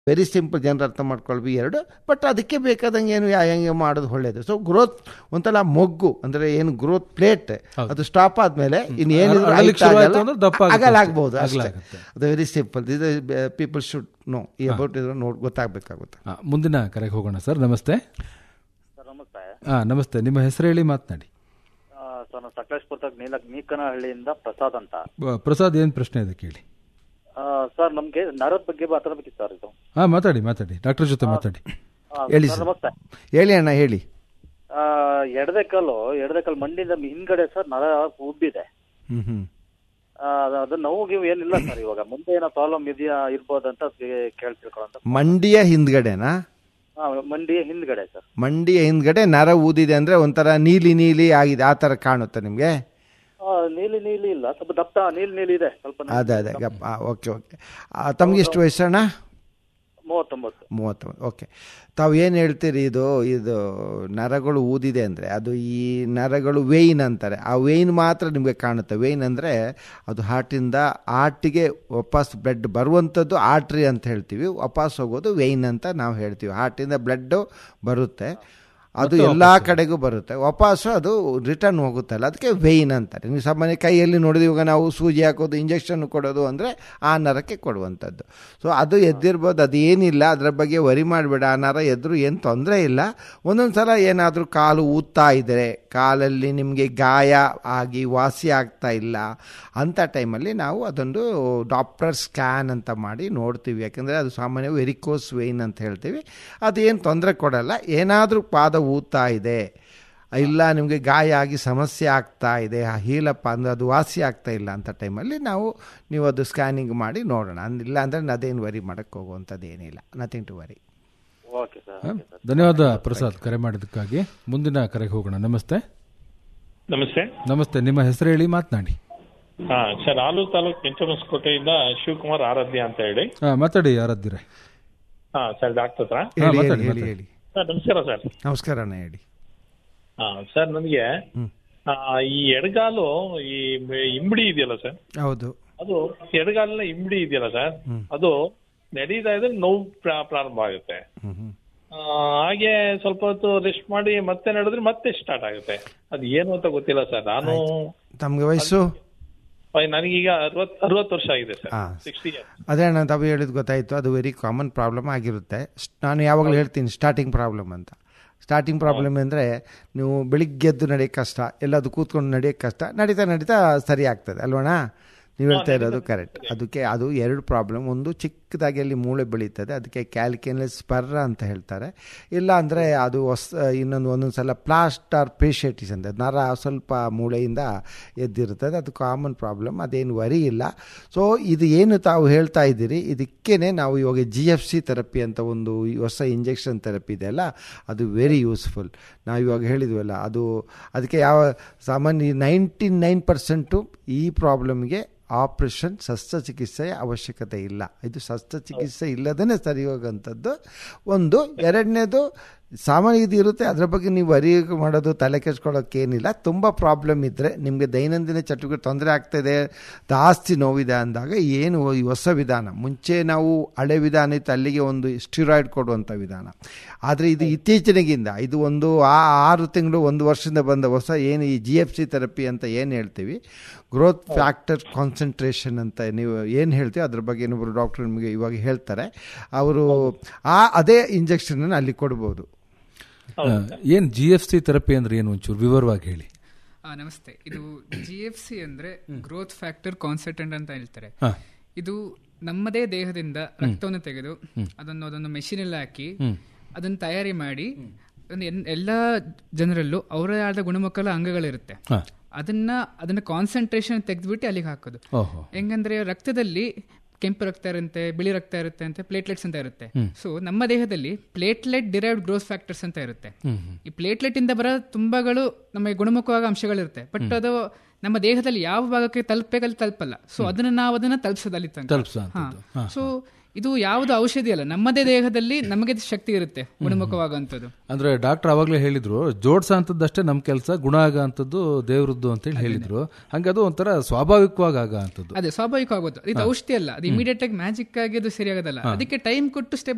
Very simple ಜನರು ಅರ್ಥ ಮಾಡ್ಕೊಳ್ವಿ ಎರಡು ಬಟ್ ಅದಕ್ಕೆ ಬೇಕಾದಂಗೆ ಏನು ಹೆಂಗೆ ಮಾಡೋದು ಒಳ್ಳೇದು ಸೊ ಗ್ರೋತ್ ಒಂಥರ ಮೊಗ್ಗು ಅಂದ್ರೆ ಏನು ಗ್ರೋತ್ ಪ್ಲೇಟ್ ಅದು ಸ್ಟಾಪ್ ಆದ್ಮೇಲೆ ಇನ್ನು ಏನಿದ್ರು ಅರಳಲಿಕ್ಕೆ ಶುರು ಆಯ್ತು ಅಂದ್ರೆ ದಪ್ಪ ಆಗುತ್ತೆ ಆಗಲ್ಲ ಅಷ್ಟೇ. ಆಗ್ಬೋದು ಅಗಲ ಅಷ್ಟೇ ಆಗುತ್ತೆ. ಅದು ವೆರಿ ಸಿಂಪಲ್ ಇದು ಪೀಪಲ್ ಶುಡ್ ನೋ ಈ ಅಬೌಟ್ ಇದ್ರ ನೋಡ್ ಗೊತ್ತಾಗಬೇಕಾಗುತ್ತೆ ಆ, ಮುಂದಿನ ಕರೆಗೆ ಹೋಗೋಣ ಸರ್ ನಮಸ್ತೆ ಸರ್ ನಮಸ್ತೆ ಹಾ ನಮಸ್ತೆ ನಿಮ್ಮ ಹೆಸರು ಹೇಳಿ ಮಾತನಾಡಿ ಆ, ಸರ್ ನಾನು ಸಕಲೇಶ್ಪುರ ನೀಲ ನೀಕನಹಳ್ಳಿಯಿಂದ ಪ್ರಸಾದ್ ಅಂತ ಬ- ಪ್ರಸಾದ್ ಏನು ಪ್ರಶ್ನೆ ಇದೆ ಕೇಳಿ ಆ, ಸರ್ ನಮ್ಗೆ ನರದ ಬಗ್ಗೆ ಮಾತಾಡಬೇಕಿತ್ತು ಸರ್ ಇದು ಹಾ ಮಾತಾಡಿ ಮಾತಾಡಿ ಡಾಕ್ಟರ್ ಜೊತೆ ಮಾತಾಡಿ ಆ, ಹೇಳಿ ಸರ್ ಸರ್. ನಮಸ್ತೆ ಹೇಳಿ ಅಣ್ಣ ಹೇಳಿ ಆ, ಎಡದೆ ಕಾಲು ಎಡದೆ ಕಾಲು ಮಂಡಿಯಿಂದ ಹಿಂದ್ಗಡೆ ಸರ್ ನರ ಉಬ್ಬಿದೆ ಹ್ಮ್ ಹ್ಮ್ ಆ, ಅದು- ಅದು ನೋವು ಗೀವು ಏನಿಲ್ಲ ಸರ್ ಇವಾಗ ಮುಂದೆ ಏನೋ ಪ್ರಾಬ್ಲಮ್ ಇದೆಯಾ ಇರ್ಬೋದಂತ ಕೇಳಿ ತಿಳ್ಕೊಳ್ಳೋಂತ ಮಂಡಿಯ ಹಿಂದ್ಗಡೆನಾ ಆ, ಮಂಡಿ ಹಿಂದ್ಗಡೆ ಸರ್ ಮಂಡಿಯ ಹಿಂದ್ಗಡೆ ನರ ಊದಿದೆ ಅಂದ್ರೆ ಒಂಥರ ನೀಲಿ ನೀಲಿ ಆಗಿದೆ ಆ ತರ ಕಾಣುತ್ತೆ ನಿಮ್ಗೆ ಆ, ನೀಲಿ ನೀಲಿ ಇಲ್ಲ ಸ್ವಲ್ಪ ದಪ್ಪ ನೀಲಿ ನೀಲಿ ಇದೆ ಸ್ವಲ್ಪ ನೀಲಿ. ಅದೇ ಅದೇ ಗಪ್ ಓಕೆ ಓಕೆ ತಮ್ಗೆ ಎಷ್ಟು ವಯಸ್ಸಣ್ಣ ಮೂವತ್ತೊಂಬತ್ತು ಮೂವತ್ತು ಓಕೆ ತಾವು ಏನು ಹೇಳ್ತೀರಿ ಇದು ಇದು ನರಗಳು ಊದಿದೆ ಅಂದರೆ ಅದು ಈ ನರಗಳು ವೇಯ್ನ್ ಅಂತಾರೆ ಆ ವೇಯ್ನ್ ಮಾತ್ರ ನಿಮಗೆ ಕಾಣುತ್ತೆ ವೇಯ್ನ್ ಅಂದರೆ ಅದು ಹಾರ್ಟಿಂದ ಹಾರ್ಟಿಗೆ ವಾಪಸ್ ಬ್ಲಡ್ ಬರುವಂಥದ್ದು ಆರ್ಟ್ರಿ ಅಂತ ಹೇಳ್ತೀವಿ ವಾಪಸ್ ಹೋಗೋದು ವೇಯ್ನ್ ಅಂತ ನಾವು ಹೇಳ್ತೀವಿ ಹಾರ್ಟಿಂದ ಬ್ಲಡ್ಡು ಬರುತ್ತೆ ಅದು ಎಲ್ಲ ಕಡೆಗೂ ಬರುತ್ತೆ ವಾಪಸ್ಸು ಅದು ರಿಟರ್ನ್ ಹೋಗುತ್ತಲ್ಲ ಅದಕ್ಕೆ ವೇಯ್ನ್ ಅಂತಾರೆ ನೀವು ಸಾಮಾನ್ಯ ಕೈಯಲ್ಲಿ ನೋಡಿದ್ರೆ ಇವಾಗ ನಾವು ಸೂಜಿ ಹಾಕೋದು ಇಂಜೆಕ್ಷನ್ ಕೊಡೋದು ಅಂದರೆ ಆ ನರಕ್ಕೆ ಕೊಡುವಂಥದ್ದು ಸೊ ಅದು ಎದ್ದಿರ್ಬೋದು ಅದು ಏನಿಲ್ಲ ಅದರ ಬಗ್ಗೆ ವರಿ ಮಾಡಬೇಡ ಆ ನರ ಎದ್ರು ಏನು ತೊಂದರೆ ಇಲ್ಲ ಒಂದೊಂದು ಸಲ ಏನಾದರೂ ಕಾಲು ಊದ್ತಾ ಇದ್ದರೆ ಕಾಲಲ್ಲಿ ನಿಮಗೆ ಗಾಯ ಆಗಿ ವಾಸಿ ಆಗ್ತಾ ಇಲ್ಲ ಅಂಥ ಟೈಮಲ್ಲಿ ನಾವು ಅದೊಂದು ಡಾಪ್ಟರ್ ಸ್ಕ್ಯಾನ್ ಅಂತ ಮಾಡಿ ನೋಡ್ತೀವಿ ಯಾಕಂದರೆ ಅದು ಸಾಮಾನ್ಯ ವೆರಿಕೋಸ್ ವೇಯ್ನ್ ಅಂತ ಹೇಳ್ತೀವಿ ಅದು ಏನು ತೊಂದರೆ ಕೊಡಲ್ಲ ಏನಾದರೂ ಪಾದ ಊದ್ತಾ ಇದೆ ಇಲ್ಲ ನಿಮಗೆ ಗಾಯ ಆಗಿ ಸಮಸ್ಯೆ ಆಗ್ತಾ ಇದೆ ಹೀಲಪ್ಪ ಅಂದರೆ ಅದು ವಾಸಿ ಆಗ್ತಾ ಇಲ್ಲ ಅಂತ ಟೈಮಲ್ಲಿ ನಾವು ನೀವು ಅದು ಸ್ಕ್ಯಾನಿಂಗ್ ಮಾಡಿ ನೋಡೋಣ ಅಂದ್- ಇಲ್ಲ ಅಂದರೆ ಅದೇನು ವರಿ ಮಾಡೋಕ್ಕೆ ಹೋಗುವಂಥದ್ದು ಏನಿಲ್ಲ nothing to worry okay sir okay sir ಧನ್ಯವಾದ ಪ್ರಸಾದ್ ಕರೆ ಮಾಡಿದ್ದಕ್ಕಾಗಿ ಮುಂದಿನ ಕರೆಗೆ ಹೋಗೋಣ ನಮಸ್ತೆ ನಮಸ್ತೆ ನಮಸ್ತೆ ನಿಮ್ಮ ಹೆಸರು ಹೇಳಿ ಮಾತನಾಡಿ ಹಾ ಸರ್ ಆಲೂರು ತಾಲೂಕು ಕೆಂಚಮಸ್ಕೋಟೆಯಿಂದ ಶಿವಕುಮಾರ್ ಆರಾಧ್ಯ ಅಂತ ಹೇಳಿ ಹಾ ಮಾತಾಡಿ ಯಾರದ್ದಿರೆ ಹಾ ಸರ್ ಡಾಕ್ಟರ್ ಹತ್ರ ಹೇಳಿ ಹೇಳಿ ಮಾತಾಡಿ, ಹೇಳಿ ಮಾತಾಡಿ. ಹೇಳಿ ಸರ್ ನಮಸ್ಕಾರ ಸರ್ ನಮಸ್ಕಾರ ಅಣ್ಣ ಹೇಳಿ ಹಾ ಸರ್ ನನಗೆ ಆ, ಈ ಎಡಗಾಲು ಈ ಮೆ- ಇಂಬಡಿ ಇದೆಯಲ್ಲ ಸರ್ ಹೌದು ಅದು ಎಡಗಾಲಿನ ಇಂಬಡಿ ಇದೆಯಲ್ಲ ಸರ್ ಅದು ನಡೀತಾ ಇದ್ರೆ ನೋವು ಪ್ರಾ- ಪ್ರಾರಂಭ ಆಗುತ್ತೆ ಹ್ಞೂ ಹ್ಞೂ ಆ, ಹಾಗೆ ಸ್ವಲ್ಪ ಹೊತ್ತು ರೆಸ್ಟ್ ಮಾಡಿ ಮತ್ತೆ ನಡೆದ್ರೆ ಮತ್ತೆ ಸ್ಟಾರ್ಟ್ ಆಗುತ್ತೆ ಅದು ಏನು ಅಂತ ಗೊತ್ತಿಲ್ಲ ಸರ್ ನಾನು ತಮಗೆ ವಯಸ್ಸು ನನಗೀಗ ಅರವತ್ ಅರವತ್ತು ವರ್ಷ ಆಗಿದೆ ಸರ್ ಹಾ. ಸಿಕ್ಸ್ಟಿ ಇಯರ್ಸ್ ಅದೇ ಅಣ್ಣ ತಾವು ಹೇಳಿದ್ ಗೊತ್ತಾಯಿತು ಅದು ವೆರಿ ಕಾಮನ್ ಪ್ರಾಬ್ಲಮ್ ಆಗಿರುತ್ತೆ ಸ್ಟ್- ನಾನು ಯಾವಾಗಲೂ ಹೇಳ್ತೀನಿ ಸ್ಟಾರ್ಟಿಂಗ್ ಪ್ರಾಬ್ಲಮ್ ಅಂತ ಸ್ಟಾರ್ಟಿಂಗ್ ಪ್ರಾಬ್ಲಮ್ ಅಂದರೆ ನೀವು ಬೆಳಿಗ್ಗೆ ಎದ್ದು ನಡೆಯೋಕ್ಕೆ ಕಷ್ಟ ಎಲ್ಲದು ಕೂತ್ಕೊಂಡು ನಡೆಯೋಕ್ಕೆ ಕಷ್ಟ ನಡೀತಾ ನಡೀತಾ ಸರಿ ಆಗ್ತದೆ ಅಲ್ವಣ್ಣ ನೀವು ಹೇಳ್ತಾ ಇರೋದು ಕರೆಕ್ಟ್ ಅದಕ್ಕೆ ಅದು ಎರಡು ಪ್ರಾಬ್ಲಮ್ ಒಂದು ಚಿಕ್ಕದಾಗಿ ಅಲ್ಲಿ ಮೂಳೆ ಬೆಳೀತದೆ ಅದಕ್ಕೆ ಕ್ಯಾಲ್ಕಿನಲ್ ಸ್ಪರ್ರ ಅಂತ ಹೇಳ್ತಾರೆ ಇಲ್ಲ ಅಂದರೆ ಅದು ಹೊಸ ಇನ್ನೊಂದು ಒಂದೊಂದು ಸಲ ಪ್ಲಾಸ್ಟರ್ ಪೇಷಿಯಟಿಸ್ ಅಂತ ನರ ಸ್ವಲ್ಪ ಮೂಳೆಯಿಂದ ಎದ್ದಿರ್ತದೆ ಅದು ಕಾಮನ್ ಪ್ರಾಬ್ಲಮ್ ಅದೇನು ವರಿ ಇಲ್ಲ ಸೊ ಇದು ಏನು ತಾವು ಹೇಳ್ತಾ ಇದ್ದೀರಿ ಇದಕ್ಕೇ ನಾವು ಇವಾಗ ಜಿ ಎಫ್ ಸಿ ಥೆರಪಿ ಅಂತ ಒಂದು ಈ ಹೊಸ ಇಂಜೆಕ್ಷನ್ ಥೆರಪಿ ಇದೆಯಲ್ಲ ಅದು ವೆರಿ ಯೂಸ್ಫುಲ್ ನಾವು ಇವಾಗ ಹೇಳಿದ್ವಲ್ಲ ಅದು ಅದಕ್ಕೆ ಯಾವ ಸಾಮಾನ್ಯ ನೈಂಟಿ ನೈನ್ ಪರ್ಸೆಂಟು ಈ ಪ್ರಾಬ್ಲಮ್ಗೆ ಆಪ್ರೇಷನ್ ಶಸ್ತ್ರಚಿಕಿತ್ಸೆಯ ಅವಶ್ಯಕತೆ ಇಲ್ಲ ಇದು ಶಸ್ತ್ರಚಿಕಿತ್ಸೆ ಇಲ್ಲದೇ ಸರಿ ಹೋಗೋಂಥದ್ದು ಒಂದು ಎರಡನೇದು ಸಾಮಾನ್ಯ ಇದು ಇರುತ್ತೆ ಅದರ ಬಗ್ಗೆ ನೀವು ಅರಿ ಮಾಡೋದು ತಲೆ ಕೆಡ್ಸ್ಕೊಳ್ಳೋಕ್ಕೇನಿಲ್ಲ ತುಂಬ ಪ್ರಾಬ್ಲಮ್ ಇದ್ದರೆ ನಿಮಗೆ ದೈನಂದಿನ ಚಟುವಟಿಕೆ ತೊಂದರೆ ಆಗ್ತಾಯಿದೆ ಜಾಸ್ತಿ ನೋವಿದೆ ಅಂದಾಗ ಏನು ಈ ಹೊಸ ವಿಧಾನ ಮುಂಚೆ ನಾವು ಹಳೆ ವಿಧಾನ ಇತ್ತು ಅಲ್ಲಿಗೆ ಒಂದು ಸ್ಟಿರಾಯ್ಡ್ ಕೊಡುವಂಥ ವಿಧಾನ ಆದರೆ ಇದು ಇತ್ತೀಚಿನಗಿಂದ ಇದು ಒಂದು ಆ ಆರು ತಿಂಗಳು ಒಂದು ವರ್ಷದಿಂದ ಬಂದ ಹೊಸ ಏನು ಈ ಜಿ ಎಫ್ ಸಿ ಥೆರಪಿ ಅಂತ ಏನು ಹೇಳ್ತೀವಿ ಗ್ರೋತ್ ಫ್ಯಾಕ್ಟರ್ ಕಾನ್ಸಂಟ್ರೇಷನ್ ಅಂತ ನೀವು ಏನು ಹೇಳ್ತೀವಿ ಅದ್ರ ಬಗ್ಗೆ ಇನ್ನೊಬ್ಬರು ಡಾಕ್ಟರ್ ನಿಮಗೆ ಇವಾಗ ಹೇಳ್ತಾರೆ ಅವರು ಆ ಅದೇ ಇಂಜೆಕ್ಷನನ್ನು ಅಲ್ಲಿ ಕೊಡ್ಬೋದು ಏನ್ ಜಿ ಎಫ್ ಸಿ ಥೆರಪಿ ಅಂದ್ರೆ ಏನು ಒಂಚೂರು ವಿವರವಾಗಿ ಹೇಳಿ ಆ, ನಮಸ್ತೆ ಇದು ಜಿ ಎಫ್ ಸಿ ಅಂದ್ರೆ ಗ್ರೋತ್ ಫ್ಯಾಕ್ಟರ್ ಕಾನ್ಸಂಟ್ರೇಟ್ ಅಂತ ಹೇಳ್ತಾರೆ ಹಾ. ಇದು ನಮ್ಮದೇ ದೇಹದಿಂದ ರಕ್ತವನ್ನು ತೆಗೆದು ಅದನ್ನು ಅದನ್ನು ಮೆಷಿನ್ ಅಲ್ಲಿ ಹಾಕಿ ಅದನ್ನು ತಯಾರಿ ಮಾಡಿ ಅದನ್ನ ಎನ್- ಎಲ್ಲಾ ಜನರಲ್ಲೂ ಅವರೇ ಆದ ಗುಣಮುಖಲ ಅಂಗಗಳಿರುತ್ತೆ ಹಾ. ಅದನ್ನ ಅದನ್ನ ಕಾನ್ಸಂಟ್ರೇಷನ್ ತೆಗೆದ್ಬಿಟ್ಟು ಅಲ್ಲಿಗೆ ಹಾಕೋದು ಓಹೋ ಹೆಂಗಂದ್ರೆ ರಕ್ತದಲ್ಲಿ ಕೆಂಪು ರಕ್ತ ಇರುತ್ತೆ ಬಿಳಿ ರಕ್ತ ಇರುತ್ತೆ ಅಂತ ಪ್ಲೇಟ್ಲೆಟ್ಸ್ ಅಂತ ಇರುತ್ತೆ ಸೊ ನಮ್ಮ ದೇಹದಲ್ಲಿ ಪ್ಲೇಟ್ಲೆಟ್ ಡಿರೈವ್ಡ್ ಗ್ರೋತ್ ಫ್ಯಾಕ್ಟರ್ಸ್ ಅಂತ ಇರುತ್ತೆ ಈ ಪ್ಲೇಟ್ಲೆಟ್ ಇಂದ ಬರೋ ತುಂಬಾಗಳು ನಮಗೆ ಗುಣಮುಖವಾದ ಅಂಶಗಳಿರುತ್ತೆ ಬಟ್ ಅದು ನಮ್ಮ ದೇಹದಲ್ಲಿ ಯಾವ ಭಾಗಕ್ಕೆ ತಲುಪಬೇಕಲ್ಲಿ ತಲುಪಲ್ಲ ಸೊ ಅದನ್ನ ನಾವು ಅದನ್ನ ತಲುಪಿಸೋದು ಅಲ್ಲಿ ತನಕ ತಲುಪ್ಸೋ ಅಂಥದ್ದು. ಹಾ, ಸೊ ಇದು ಯಾವುದು ಔಷಧಿ ಅಲ್ಲ ನಮ್ಮದೇ ದೇಹದಲ್ಲಿ ನಮಗೆ ಶಕ್ತಿ ಇರುತ್ತೆ ಗುಣಮುಖವಾಗುವಂಥದ್ದು ಅಂದ್ರೆ ಡಾಕ್ಟರ್ ಅವಾಗಲೇ ಹೇಳಿದ್ರು ಜೋಡ್ಸ ಅಂತದ್ದಷ್ಟೇ ನಮ್ಮ ಕೆಲಸ ಗುಣ ಆಗ ಅಂತದ್ದು ದೇವ್ರದ್ದು ಅಂತೇಳಿ ಹೇಳಿದ್ರು ಹಂಗೆ ಅದು ಒಂಥರ ಸ್ವಾಭಾವಿಕವಾಗಿ ಆಗ ಅಂತದ್ದು ಅದೇ ಸ್ವಾಭಾವಿಕ ಆಗೋದು ಇದು ಔಷಧಿ ಅಲ್ಲ ಅದು ಇಮಿಡಿಯೇಟ್ ಆಗಿ ಮ್ಯಾಜಿಕ್ ಆಗಿ ಅದು ಸರಿಯಾಗೋದಲ್ಲ ಅದಕ್ಕೆ ಟೈಮ್ ಕೊಟ್ಟು ಸ್ಟೆಪ್